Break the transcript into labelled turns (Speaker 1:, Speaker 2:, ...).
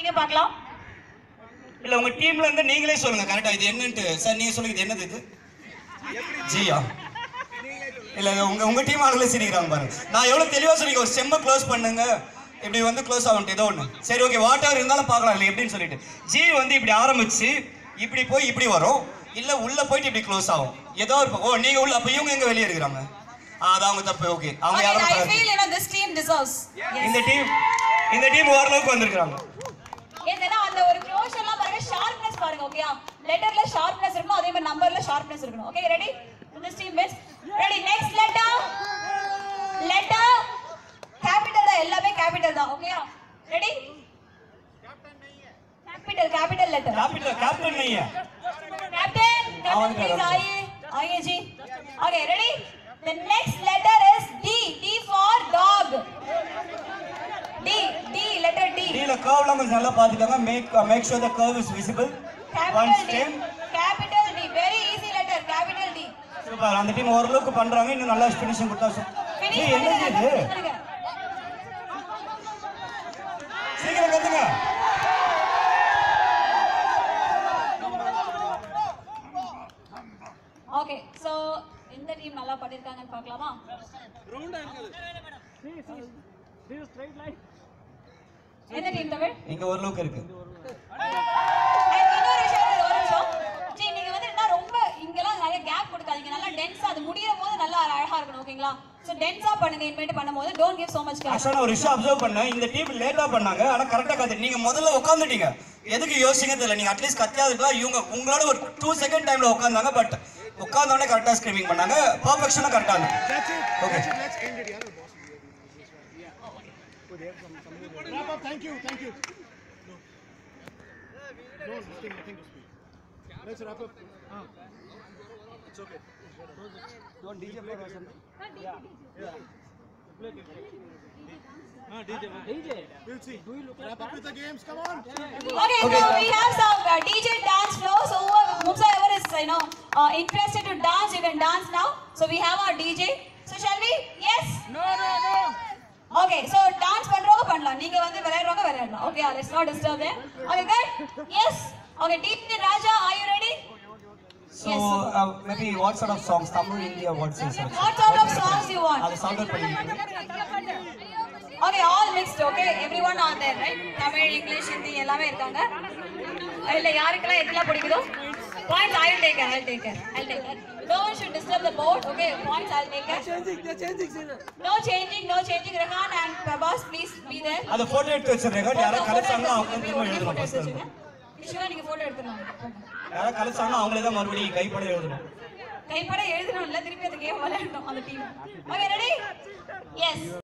Speaker 1: நீங்க பார்க்கலாம்
Speaker 2: இல்ல உங்க டீம்ல இருந்து நீங்களே சொல்லுங்க கரெக்டா இது என்னன்ட்டு சார் நீங்க சொல்லுங்க இது என்னது இது ஜியா இல்ல இது உங்க உங்க டீம் ஆளுங்களே சிரிக்கிறாங்க பாருங்க நான் எவ்வளவு தெளிவா சொன்னீங்க ஒரு செம்ம க்ளோஸ் பண்ணுங்க இப்படி வந்து க்ளோஸ் ஆகும் ஏதோ ஒண்ணு சரி ஓகே வாட் எவர் இருந்தாலும் பார்க்கலாம் இல்லை எப்படின்னு சொல்லிட்டு ஜி வந்து இப்படி ஆரம்பிச்சு இப்படி போய் இப்படி வரும் இல்ல உள்ள போயிட்டு இப்படி க்ளோஸ் ஆகும் ஏதோ ஒரு ஓ நீங்க உள்ள அப்ப இவங்க எங்க வெளியே இருக்கிறாங்க ஆ, அது அவங்க தப்பு ஓகே அவங்க
Speaker 1: Okay, I
Speaker 2: யாரும்
Speaker 1: feel you know this team deserves.
Speaker 2: இந்த டீம் இந்த டீம் ஓரளவுக்கு வந்திருக்காங்க
Speaker 1: Yes, ஏன்னா அந்த ஒரு க்ளோஷர்லாம் பாருங்க ஷார்ப்னஸ் பாருங்க ஓகேயா லெட்டர்ல ஷார்ப்னஸ் இருக்கணும் அதே மாதிரி நம்பர்ல ஷார்ப்னஸ் இருக்கணும் okay ready this team best ready next letter letter capital தான் எல்லாமே கேபிட்டல் தான் ஓகேயா ready capital capital letter
Speaker 2: capital captain நீங்க
Speaker 1: Captain, Captain, please आइए, आइए जी. Okay, ready? The next letter is D. D for dog. D. D. Letter D.
Speaker 2: டீல கர்வ்லாம் கொஞ்சம் நல்லா பாத்துக்கோங்க make make sure the curve is visible one
Speaker 1: Capital D.
Speaker 2: Stem
Speaker 1: Capital D. Very easy letter. Capital D.
Speaker 2: Super அந்த team ஓரளவுக்கு பண்றாங்க இன்னும் நல்லா finishing கொடுத்தா சு-
Speaker 1: Finish
Speaker 2: ஏய், என்னது
Speaker 1: பண்ணுங்க,
Speaker 2: இது
Speaker 1: finish பண்ணுங்க.
Speaker 2: சீக்கிரம் கத்துங்க
Speaker 1: Okay, so இந்த டீம் நல்லா பண்ணிருக்காங்கன்னு பார்க்கலாமா எந்த டீம் தமிழ்
Speaker 2: இங்க ஓரளவுக்கு இருக்கு
Speaker 1: And இன்னொரு விஷயம் இருக்கு, ஒரு நிமிஷம். ஜி, நீங்க வந்து என்ன ரொம்ப இங்கெல்லாம் நிறைய gap கொடுக்காதீங்க. நல்லா dense ஆ, அது முடியிற போது நல்லா அழகா இருக்கணும், ஓகேங்களா? So, dense ஆ பண்ணுங்க இனிமேட்டு பண்ணும்போது. Don't give so much gap.
Speaker 2: ஆக்சுவலா நான் ஒரு விஷயம் அப்சர்வ் பண்ணேன் இந்த டீம் லேட்டா பண்ணாங்க ஆனா கரெக்டா கத்து நீங்க முதல்ல உட்காந்துட்டீங்க எதுக்கு யோசிங்க தெரியல நீங்க அட்லீஸ்ட் கத்தியா இருக்கலாம் இவங்க உங்களோட ஒரு டூ செகண்ட் டைம்ல உட்காந்தாங்க பட் உட்காந்தோடனே கரெக்டா ஸ்கிரீமிங் பண்ணாங்க பர்ஃபெக்ஷனா கரெக்டா இருந்துச்சு okay
Speaker 3: Let's end it, yeah. Wrap up. Thank you. Thank you. No. No, nothing, nothing to speak. Let's wrap up. Ah. It's okay. We'll see. Wrap up with the games. Come on.
Speaker 1: Okay, so we have some uh, DJ dance floor. So, whoever- whomsoever is, you know, uh, interested to dance, you can dance now. So, we have our DJ. So, shall we? Yes? No, no, no. Okay, so dance பண்றவங்க பண்ணலாம் நீங்க வந்து விளையாடுறவங்க விளையாடலாம் okay let's not disturb them okay good yes okay DJ Raja are you ready
Speaker 2: so maybe what sort of songs Tamil India what sir
Speaker 1: what sort of songs you want
Speaker 2: அது solve பண்ணிட்டு
Speaker 1: Okay, all mixed, okay? Everyone are there, right? Tamil, English, Hindi எல்லாமே இருக்காங்க. இல்ல யாருக்கெல்லாம் எதெல்லாம் பிடிக்குதோ points I'll take care, I'll take care, I'll take care. No one should disturb the board, okay? Points I'll take care. No changing, no changing. Rehan and Prabhas, please be there.
Speaker 2: அதை photo எடுத்து வச்சிருக்கேன் யாராவது
Speaker 1: Photo
Speaker 2: கலைச்சாங்கன்னா
Speaker 1: எடுத்து
Speaker 2: அவங்க திரும்ப
Speaker 1: வச்சுக்கோங்க.
Speaker 2: எழுதணும்
Speaker 1: photo எடுத்து
Speaker 2: ஃபர்ஸ்ட்
Speaker 1: வச்சுக்கோங்க. Vishwa, நீங்க photo எடுத்துடலாம்.
Speaker 2: யாராவது கலைச்சாங்கன்னா அவங்களே தான் மறுபடியும் கைப்பட எழுதணும்
Speaker 1: கைப்பட எழுதணும் இல்ல திருப்பி அந்த கேம் விளையாடணும் அந்த டீம் ஓகே ரெடி எஸ்